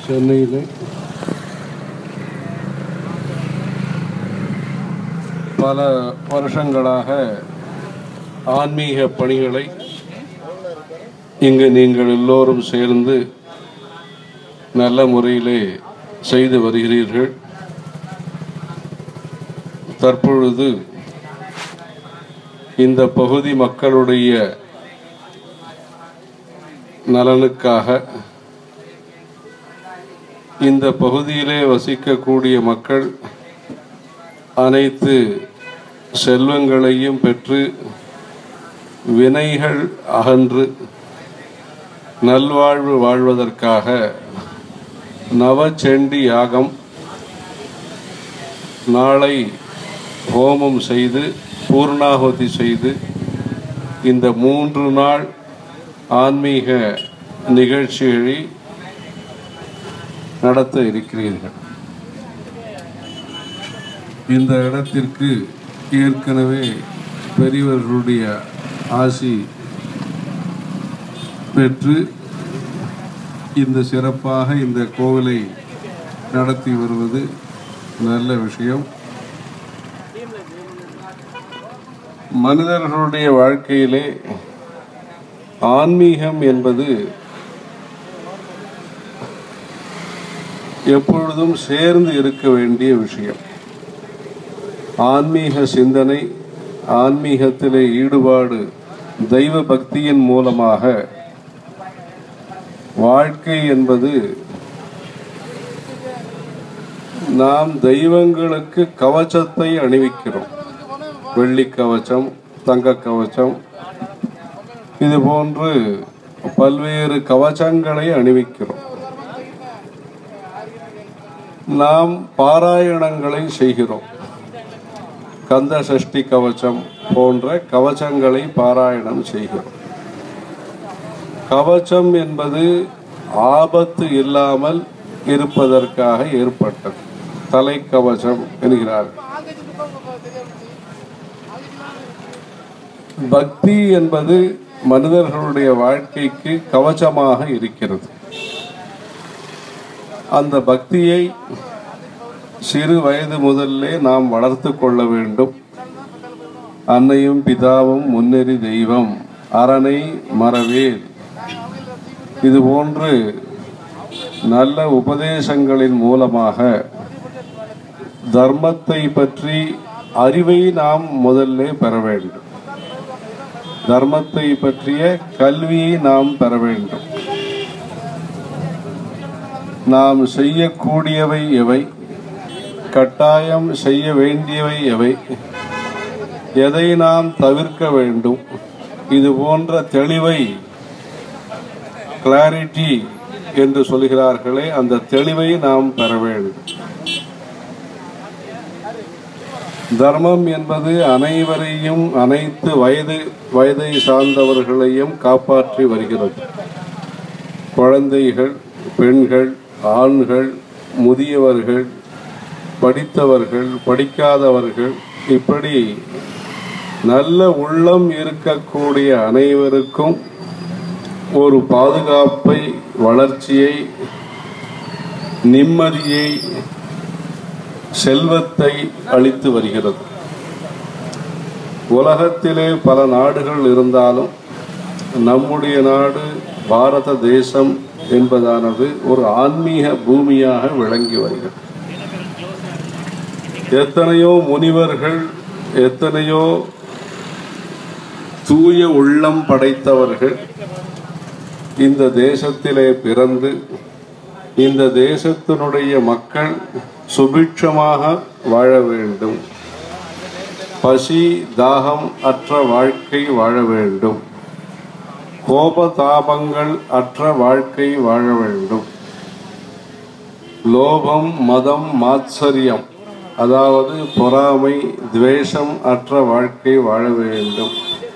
சென்னையில் பல வருஷங்களாக ஆன்மீக பணிகளை இங்கு நீங்கள் எல்லோரும் சேர்ந்து நல்ல முறையிலே செய்து வருகிறீர்கள் தற்பொழுது இந்த பகுதி மக்களுடைய நலனுக்காக இந்த பகுதியிலே வசிக்கக்கூடிய மக்கள் அனைத்து செல்வங்களையும் பெற்று வினைகள் அகன்று நல்வாழ்வு வாழ்வதற்காக நவச்செண்டி யாகம் நாளை ஹோமம் செய்து பூர்ணாகுதி செய்து இந்த மூன்று நாள் ஆன்மீக நிகழ்ச்சிகளை நடத்த இருக்கிறீர்கள் இந்த இடத்திற்கு ஏற்கனவே பெரியவர்களுடைய ஆசி பெற்று இந்த சிறப்பாக இந்த கோவிலை நடத்தி வருவது நல்ல விஷயம் மனிதர்களுடைய வாழ்க்கையிலே ஆன்மீகம் என்பது எப்பொழுதும் சேர்ந்து இருக்க வேண்டிய விஷயம் ஆன்மீக சிந்தனை ஆன்மீகத்திலே ஈடுபாடு தெய்வ பக்தியின் மூலமாக வாழ்க்கை என்பது நாம் தெய்வங்களுக்கு கவச்சத்தை அணிவிக்கிறோம் வெள்ளி கவச்சம் தங்க கவச்சம் இது போன்று பல்வேறு கவச்சங்களை அணிவிக்கிறோம் நாம் பாராயணங்களை செய்கிறோம் கந்த சஷ்டி கவச்சம் போன்ற கவச்சங்களை பாராயணம் செய்கிறோம் கவச்சம் என்பது ஆபத்து இல்லாமல் இருப்பதற்காக ஏற்பட்டது தலைக்கவசம் என்கிறார்கள் பக்தி என்பது மனிதர்களுடைய வாழ்க்கைக்கு கவச்சமாக இருக்கிறது அந்த பக்தியை சிறு வயது முதல்லே நாம் வளர்த்து கொள்ள வேண்டும் அன்னையும் பிதாவும் முன்னெறி தெய்வம் அரணை மறவேல் இது போன்று நல்ல உபதேசங்களின் மூலமாக தர்மத்தை பற்றி அறிவை நாம் முதல்ல பெற வேண்டும் தர்மத்தை பற்றிய கல்வியை நாம் பெற வேண்டும் நாம் செய்யக்கூடியவை எவை கட்டாயம் செய்ய வேண்டியவை எவை எதை நாம் தவிர்க்க வேண்டும் இது போன்ற தெளிவை கிளாரிட்டி என்று சொல்கிறார்களே அந்த தெளிவை நாம் பெற வேண்டும் தர்மம் என்பது அனைவரையும் அனைத்து வயது வயதை சார்ந்தவர்களையும் காப்பாற்றி வருகிறது குழந்தைகள் பெண்கள் ஆண்கள் முதியவர்கள் படித்தவர்கள் படிக்காதவர்கள் இப்படி நல்ல உள்ளம் இருக்கக்கூடிய அனைவருக்கும் ஒரு பாதுகாப்பை வளர்ச்சியை நிம்மதியை செல்வத்தை அளித்து வருகிறது உலகத்திலே பல நாடுகள் இருந்தாலும் நம்முடைய நாடு பாரத தேசம் என்பதானது ஒரு ஆன்மீக பூமியாக விளங்கி வருகிறது எத்தனையோ முனிவர்கள் எத்தனையோ தூய உள்ளம் படைத்தவர்கள் இந்த தேசத்திலே பிறந்து இந்த தேசத்தினுடைய மக்கள் சுபிட்சமாக வாழ வேண்டும் பசி தாகம் அற்ற வாழ்க்கை வாழ வேண்டும் கோபதாபங்கள் அற்ற வாழ்க்கை வாழ வேண்டும் லோபம் மதம் மாத்சரியம் அதாவது பொறாமை துவேஷம் அற்ற வாழ்க்கை வாழ வேண்டும்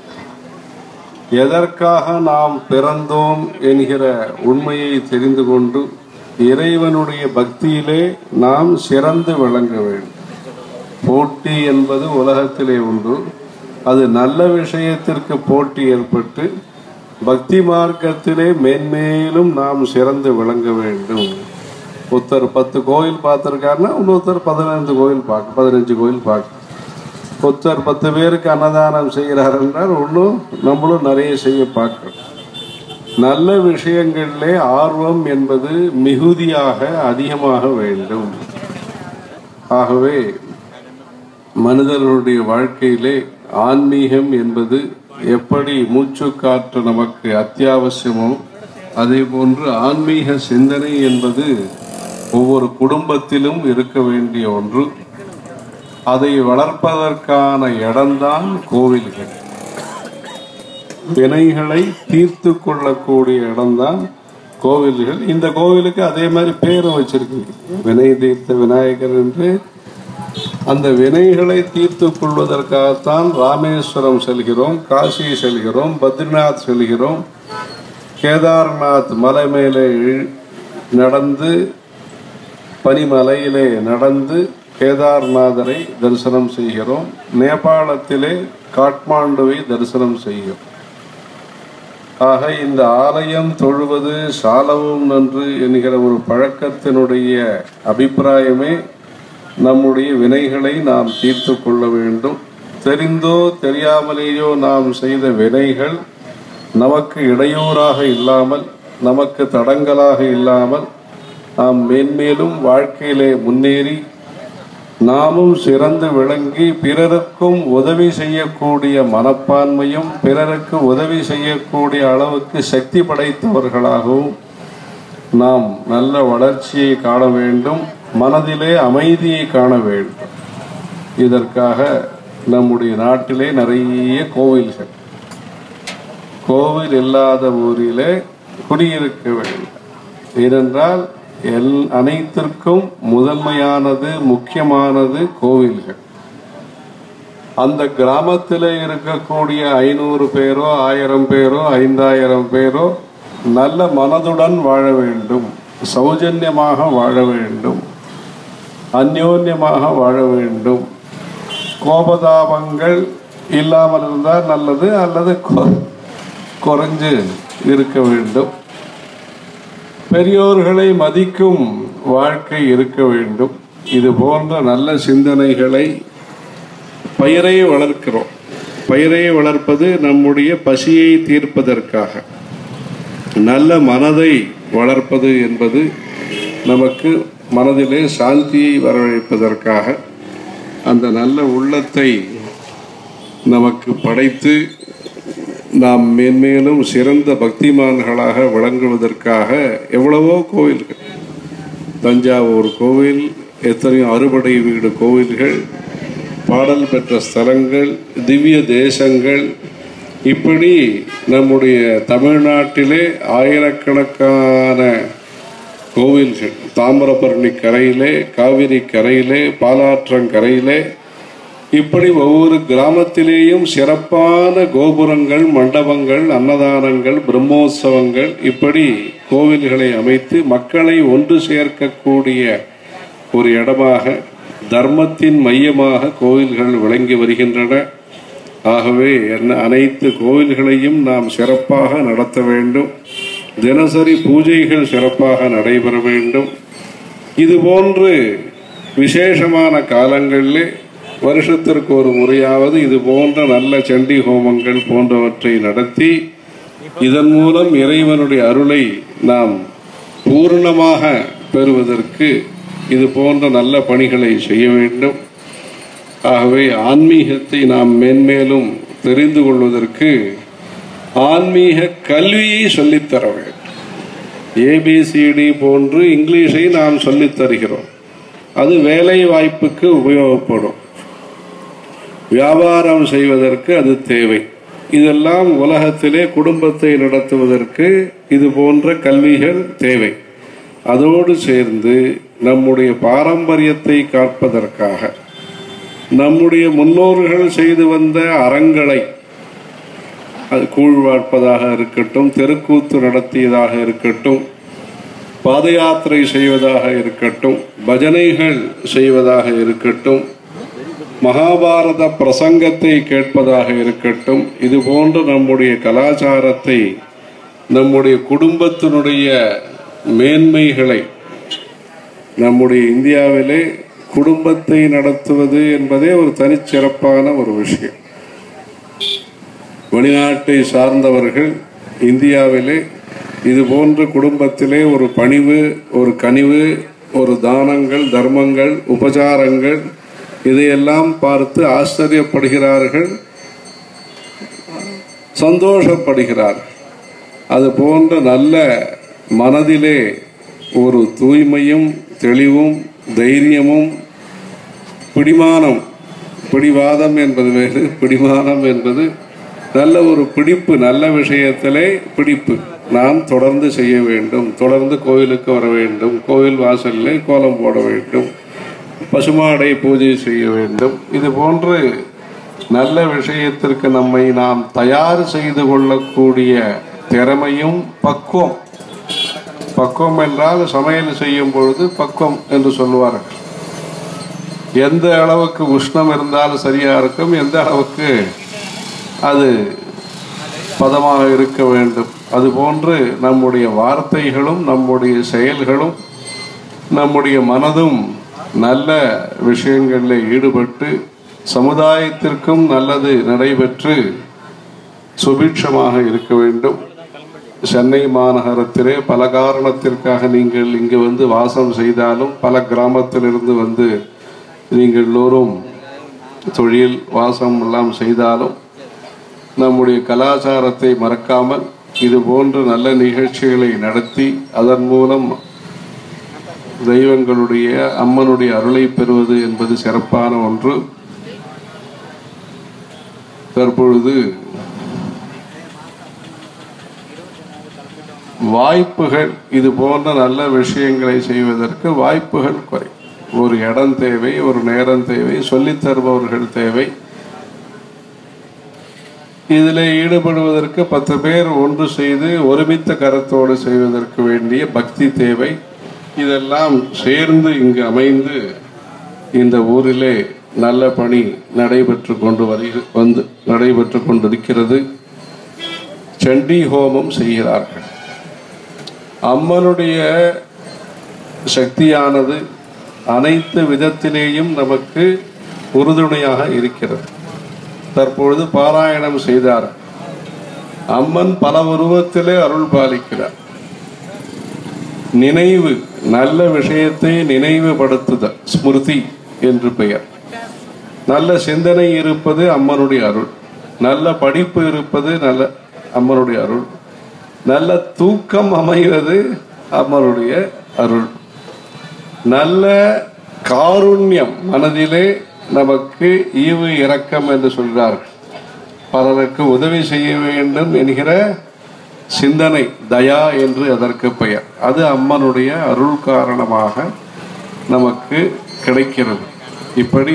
எதற்காக நாம் பிறந்தோம் என்கிற உண்மையை தெரிந்து கொண்டு இறைவனுடைய பக்தியிலே நாம் சிறந்து விளங்க வேண்டும் போட்டி என்பது உலகத்திலே உண்டு அது நல்ல விஷயத்திற்கு போட்டி ஏற்பட்டு பக்தி மார்க்கத்திலே மேன்மேலும் நாம் சிறந்து விளங்க வேண்டும் ஒருத்தர் பத்து கோயில் பார்த்துருக்காருன்னா இன்னொருத்தர் பதினைந்து கோயில் பார்க்க பதினஞ்சு கோயில் பார்க்க ஒருத்தர் பத்து பேருக்கு அன்னதானம் செய்கிறார் என்றால் இன்னும் நம்மளும் நிறைய செய்ய பார்க்கிறோம் நல்ல விஷயங்களிலே ஆர்வம் என்பது மிகுதியாக அதிகமாக வேண்டும் ஆகவே மனிதர்களுடைய வாழ்க்கையிலே ஆன்மீகம் என்பது எப்படி மூச்சு காற்று நமக்கு அத்தியாவசியமோ அதே போன்று ஆன்மீக சிந்தனை என்பது ஒவ்வொரு குடும்பத்திலும் இருக்க வேண்டிய ஒன்று அதை வளர்ப்பதற்கான இடம்தான் கோவில்கள் வினைகளை தீர்த்து கொள்ளக்கூடிய இடம்தான் கோவில்கள் இந்த கோவிலுக்கு அதே மாதிரி பேரும் வச்சிருக்கீங்க வினை தீர்த்த விநாயகர் என்று அந்த வினைகளை தீர்த்து கொள்வதற்காகத்தான் ராமேஸ்வரம் செல்கிறோம் காசி செல்கிறோம் பத்ரிநாத் செல்கிறோம் கேதார்நாத் மலை மேலே இழ்- நடந்து பனிமலையிலே நடந்து கேதார்நாதரை தரிசனம் செய்கிறோம் நேபாளத்திலே காட்மாண்டுவை தரிசனம் செய்கிறோம் ஆக இந்த ஆலயம் தொழுவது சாலவும் நன்று என்கிற ஒரு பழக்கத்தினுடைய அபிப்பிராயமே நம்முடைய வினைகளை நாம் தீர்த்து கொள்ள வேண்டும் தெரிந்தோ தெரியாமலேயோ நாம் செய்த வினைகள் நமக்கு இடையூறாக இல்லாமல் நமக்கு தடங்கலாக இல்லாமல் நாம் மேன்மேலும் வாழ்க்கையிலே முன்னேறி நாமும் சிறந்து விளங்கி பிறருக்கும் உதவி செய்யக்கூடிய மனப்பான்மையும் பிறருக்கு உதவி செய்யக்கூடிய அளவுக்கு சக்தி படைத்தவர்களாகவும் நாம் நல்ல வளர்ச்சியை காண வேண்டும் மனதிலே அமைதியை காண வேண்டும் இதற்காக நம்முடைய நாட்டிலே நிறைய கோவில்கள் கோவில் இல்லாத ஊரிலே குடியிருக்க வேண்டும் ஏனென்றால் எல் அனைத்திற்கும் முதன்மையானது முக்கியமானது கோவில்கள் அந்த கிராமத்தில் இருக்கக்கூடிய ஐநூறு பேரோ ஆயிரம் பேரோ ஐந்தாயிரம் பேரோ நல்ல மனதுடன் வாழ வேண்டும் சௌஜன்யமாக வாழ வேண்டும் அந்யோன்யமாக வாழ வேண்டும் கோபதாபங்கள் இல்லாமல் இருந்தால் நல்லது அல்லது கொ- குறைஞ்சு இருக்க வேண்டும் பெரியோர்களை மதிக்கும் வாழ்க்கை இருக்க வேண்டும் இது போன்ற நல்ல சிந்தனைகளை பயிரை வளர்க்கிறோம் பயிரை வளர்ப்பது நம்முடைய பசியை தீர்ப்பதற்காக நல்ல மனதை வளர்ப்பது என்பது நமக்கு மனதிலே சாந்தியை வரவழைப்பதற்காக அந்த நல்ல உள்ளத்தை நமக்கு படைத்து நாம் மேன்மேலும் சிறந்த பக்திமான்களாக விளங்குவதற்காக எவ்வளவோ கோவில்கள் தஞ்சாவூர் கோவில் எத்தனையோ அறுபடை வீடு கோவில்கள் பாடல் பெற்ற ஸ்தலங்கள் திவ்ய தேசங்கள் இப்படி நம்முடைய தமிழ்நாட்டிலே ஆயிரக்கணக்கான கோவில்கள் தாமிரபரணி கரையிலே காவிரி கரையிலே பாலாற்றங்கரையிலே இப்படி ஒவ்வொரு கிராமத்திலேயும் சிறப்பான கோபுரங்கள் மண்டபங்கள் அன்னதானங்கள் பிரம்மோற்சவங்கள் இப்படி கோவில்களை அமைத்து மக்களை ஒன்று சேர்க்கக்கூடிய ஒரு இடமாக தர்மத்தின் மையமாக கோவில்கள் விளங்கி வருகின்றன ஆகவே என்ன அனைத்து கோவில்களையும் நாம் சிறப்பாக நடத்த வேண்டும் தினசரி பூஜைகள் சிறப்பாக நடைபெற வேண்டும் இது போன்று விசேஷமான காலங்களிலே வருஷத்திற்கு ஒரு முறையாவது இது போன்ற நல்ல சண்டி ஹோமங்கள் போன்றவற்றை நடத்தி இதன் மூலம் இறைவனுடைய அருளை நாம் பூர்ணமாக பெறுவதற்கு இது போன்ற நல்ல பணிகளை செய்ய வேண்டும் ஆகவே ஆன்மீகத்தை நாம் மேன்மேலும் தெரிந்து கொள்வதற்கு ஆன்மீக கல்வியை சொல்லித்தர வேண்டும் ஏபிசிடி போன்று இங்கிலீஷை நாம் சொல்லித் தருகிறோம் அது வேலை வாய்ப்புக்கு உபயோகப்படும் வியாபாரம் செய்வதற்கு அது தேவை இதெல்லாம் உலகத்திலே குடும்பத்தை நடத்துவதற்கு இது போன்ற கல்விகள் தேவை அதோடு சேர்ந்து நம்முடைய பாரம்பரியத்தை காப்பதற்காக நம்முடைய முன்னோர்கள் செய்து வந்த அறங்களை அது கூழ் வார்ப்பதாக இருக்கட்டும் தெருக்கூத்து நடத்தியதாக இருக்கட்டும் பாத யாத்திரை செய்வதாக இருக்கட்டும் பஜனைகள் செய்வதாக இருக்கட்டும் மகாபாரத பிரசங்கத்தை கேட்பதாக இருக்கட்டும் இது போன்ற நம்முடைய கலாச்சாரத்தை நம்முடைய குடும்பத்தினுடைய மேன்மைகளை நம்முடைய இந்தியாவிலே குடும்பத்தை நடத்துவது என்பதே ஒரு தனிச்சிறப்பான ஒரு விஷயம் வெளிநாட்டை சார்ந்தவர்கள் இந்தியாவிலே இது போன்ற குடும்பத்திலே ஒரு பணிவு ஒரு கனிவு ஒரு தானங்கள் தர்மங்கள் உபசாரங்கள் இதையெல்லாம் பார்த்து ஆச்சரியப்படுகிறார்கள் சந்தோஷப்படுகிறார்கள் அது போன்ற நல்ல மனதிலே ஒரு தூய்மையும் தெளிவும் தைரியமும் பிடிமானம் பிடிவாதம் என்பது வேறு பிடிமானம் என்பது நல்ல ஒரு பிடிப்பு நல்ல விஷயத்திலே பிடிப்பு நாம் தொடர்ந்து செய்ய வேண்டும் தொடர்ந்து கோயிலுக்கு வர வேண்டும் கோயில் வாசலிலே கோலம் போட வேண்டும் பசுமாடை பூஜை செய்ய வேண்டும் இது போன்று நல்ல விஷயத்திற்கு நம்மை நாம் தயார் செய்து கொள்ளக்கூடிய திறமையும் பக்குவம் பக்குவம் என்றால் சமையல் செய்யும் பொழுது பக்குவம் என்று சொல்லுவார்கள் எந்த அளவுக்கு உஷ்ணம் இருந்தாலும் சரியா இருக்கும் எந்த அளவுக்கு அது பதமாக இருக்க வேண்டும் அதுபோன்று நம்முடைய வார்த்தைகளும் நம்முடைய செயல்களும் நம்முடைய மனதும் நல்ல விஷயங்களில் ஈடுபட்டு சமுதாயத்திற்கும் நல்லது நடைபெற்று சுபிட்சமாக இருக்க வேண்டும் சென்னை மாநகரத்திலே பல காரணத்திற்காக நீங்கள் இங்கு வந்து வாசம் செய்தாலும் பல கிராமத்திலிருந்து வந்து நீங்கள் எல்லோரும் தொழில் வாசம் எல்லாம் செய்தாலும் நம்முடைய கலாச்சாரத்தை மறக்காமல் இது போன்ற நல்ல நிகழ்ச்சிகளை நடத்தி அதன் மூலம் தெய்வங்களுடைய அம்மனுடைய அருளை பெறுவது என்பது சிறப்பான ஒன்று தற்பொழுது வாய்ப்புகள் இது போன்ற நல்ல விஷயங்களை செய்வதற்கு வாய்ப்புகள் குறை ஒரு இடம் தேவை ஒரு நேரம் தேவை சொல்லித் தருபவர்கள் தேவை இதில் ஈடுபடுவதற்கு பத்து பேர் ஒன்று செய்து ஒருமித்த கருத்தோடு செய்வதற்கு வேண்டிய பக்தி தேவை இதெல்லாம் சேர்ந்து இங்கு அமைந்து இந்த ஊரிலே நல்ல பணி நடைபெற்று கொண்டு வருக வந்து நடைபெற்று கொண்டிருக்கிறது சண்டி ஹோமம் செய்கிறார்கள் அம்மனுடைய சக்தியானது அனைத்து விதத்திலேயும் நமக்கு உறுதுணையாக இருக்கிறது தற்பொழுது பாராயணம் செய்தார் அம்மன் பல உருவத்திலே அருள் பாலிக்கிறார் நினைவு நல்ல விஷயத்தை நினைவுபடுத்துதல் ஸ்மிருதி என்று பெயர் நல்ல சிந்தனை இருப்பது அம்மனுடைய அருள் நல்ல படிப்பு இருப்பது நல்ல அம்மனுடைய அருள் நல்ல தூக்கம் அமைவது அம்மனுடைய அருள் நல்ல காருண்யம் மனதிலே நமக்கு ஈவு இரக்கம் என்று சொல்கிறார்கள் பலருக்கு உதவி செய்ய வேண்டும் என்கிற சிந்தனை தயா என்று அதற்கு பெயர் அது அம்மனுடைய அருள் காரணமாக நமக்கு கிடைக்கிறது இப்படி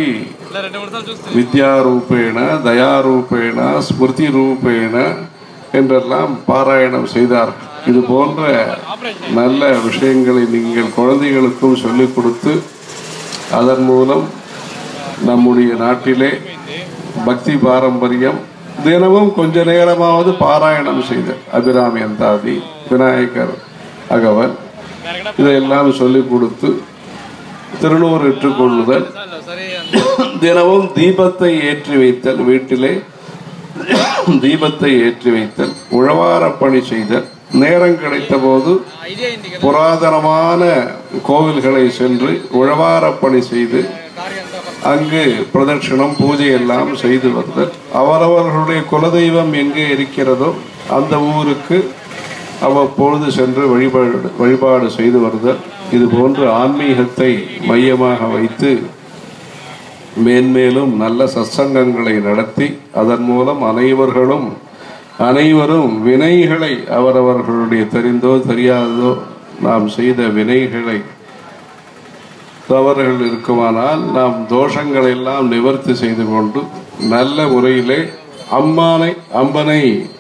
வித்யாரூபேண தயாரூபேண ஸ்மிருதி ரூபேண என்றெல்லாம் பாராயணம் செய்தார்கள் இது போன்ற நல்ல விஷயங்களை நீங்கள் குழந்தைகளுக்கும் சொல்லிக் கொடுத்து அதன் மூலம் நம்முடைய நாட்டிலே பக்தி பாரம்பரியம் தினமும் கொஞ்ச நேரமாவது பாராயணம் செய்த அபிராமி அந்தாதி விநாயகர் அகவல் இதையெல்லாம் சொல்லிக் கொடுத்து திருநூறு இட்டுக்கொள்ளுதல் தினமும் தீபத்தை ஏற்றி வைத்தல் வீட்டிலே தீபத்தை ஏற்றி வைத்தல் உழவார பணி செய்தல் நேரம் கிடைத்த போது புராதனமான கோவில்களை சென்று உழவார பணி செய்து அங்கு பிரதட்சணம் பூஜை எல்லாம் செய்து வருதல் அவரவர்களுடைய குலதெய்வம் எங்கே இருக்கிறதோ அந்த ஊருக்கு அவ்வப்பொழுது சென்று வழிபாடு வழிபாடு செய்து வருதல் இது போன்று ஆன்மீகத்தை மையமாக வைத்து மேன்மேலும் நல்ல சத்சங்கங்களை நடத்தி அதன் மூலம் அனைவர்களும் அனைவரும் வினைகளை அவரவர்களுடைய தெரிந்தோ தெரியாததோ நாம் செய்த வினைகளை தவறுகள் இருக்குமானால் நாம் தோஷங்களை எல்லாம் நிவர்த்தி செய்து கொண்டு நல்ல முறையிலே அம்மானை அம்பனை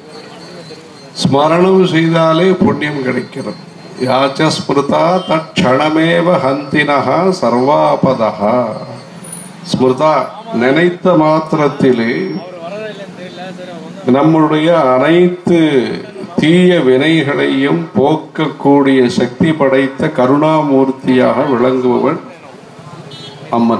ஸ்மரணம் செய்தாலே புண்ணியம் கிடைக்கிறது யாச்ச ஸ்மிருதா தட்சணமேவ ஹந்தினஹா சர்வாபதா ஸ்மிருதா நினைத்த மாத்திரத்திலே நம்முடைய அனைத்து தீய வினைகளையும் போக்கக்கூடிய சக்தி படைத்த கருணாமூர்த்தியாக விளங்குபவள் அம்மன்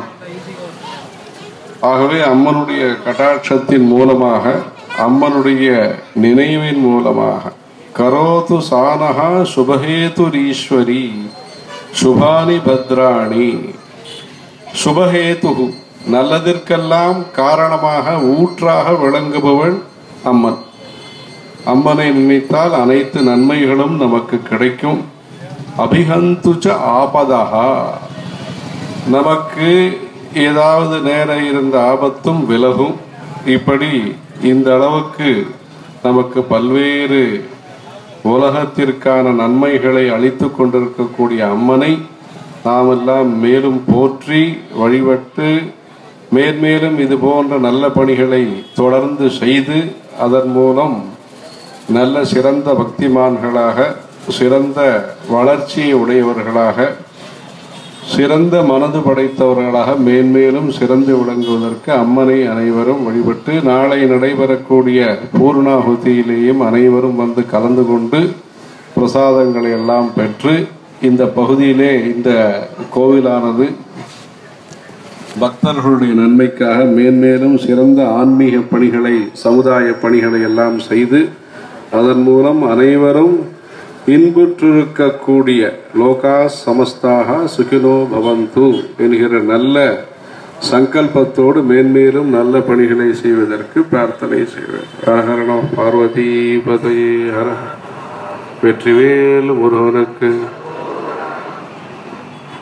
ஆகவே அம்மனுடைய கடாட்சத்தின் மூலமாக அம்மனுடைய நினைவின் மூலமாக கரோது சானகா சுபஹேதுரீஸ்வரி சுபானி பத்ராணி சுபஹேது நல்லதற்கெல்லாம் காரணமாக ஊற்றாக விளங்குபவள் அம்மன் அம்மனை நினைத்தால் அனைத்து நன்மைகளும் நமக்கு கிடைக்கும் அபிஹந்துச்ச ஆபதா நமக்கு ஏதாவது நேர இருந்த ஆபத்தும் விலகும் இப்படி இந்த அளவுக்கு நமக்கு பல்வேறு உலகத்திற்கான நன்மைகளை அளித்து கொண்டிருக்கக்கூடிய அம்மனை நாமெல்லாம் மேலும் போற்றி வழிபட்டு மேன்மேலும் இது போன்ற நல்ல பணிகளை தொடர்ந்து செய்து அதன் மூலம் நல்ல சிறந்த பக்திமான்களாக சிறந்த வளர்ச்சியை உடையவர்களாக சிறந்த மனது படைத்தவர்களாக மேன்மேலும் சிறந்து விளங்குவதற்கு அம்மனை அனைவரும் வழிபட்டு நாளை நடைபெறக்கூடிய பூர்ணாகுதியிலேயும் அனைவரும் வந்து கலந்து கொண்டு பிரசாதங்களை எல்லாம் பெற்று இந்த பகுதியிலே இந்த கோவிலானது பக்தர்களுடைய நன்மைக்காக மேன்மேலும் சிறந்த ஆன்மீக பணிகளை சமுதாய பணிகளை எல்லாம் செய்து அதன் மூலம் அனைவரும் இன்புற்றிருக்கக்கூடிய லோகா சமஸ்தாக சுகினோ பவந்து என்கிற நல்ல சங்கல்பத்தோடு மேன்மேலும் நல்ல பணிகளை செய்வதற்கு பிரார்த்தனை செய்வேன் ஹரஹரணோ பார்வதி பதையே ஹர வெற்றிவேல் முருகனுக்கு